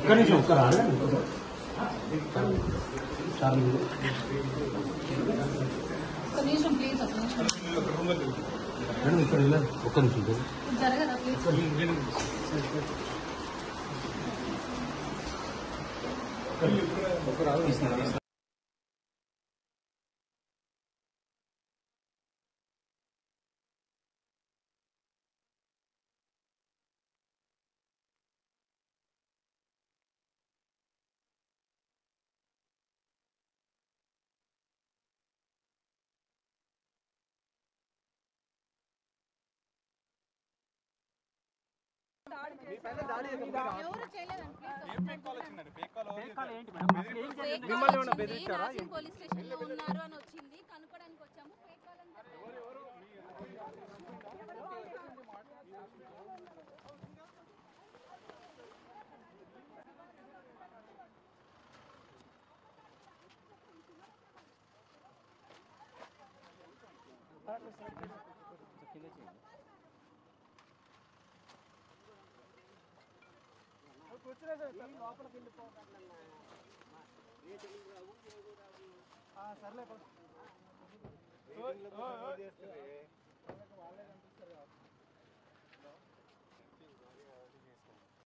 ఒక్క నిమిషం ఒక్క రాదు సార్ మీరు ఒక నిమిషం ప్లీజ్ ఒక నిమిషం మేడం ఇక్కడ ఇలా ఒక్క నిమిషం సార్ జరగదా ప్లీజ్ ఎవరు చేయలేదండి ప్లీజ్ యాసిన్ పోలీస్ స్టేషన్ లో ఉన్నారు అని వచ్చింది కనుక్కోడానికి వచ్చాము ఫేక్ కాల్ అని చెప్పారు. సర్లే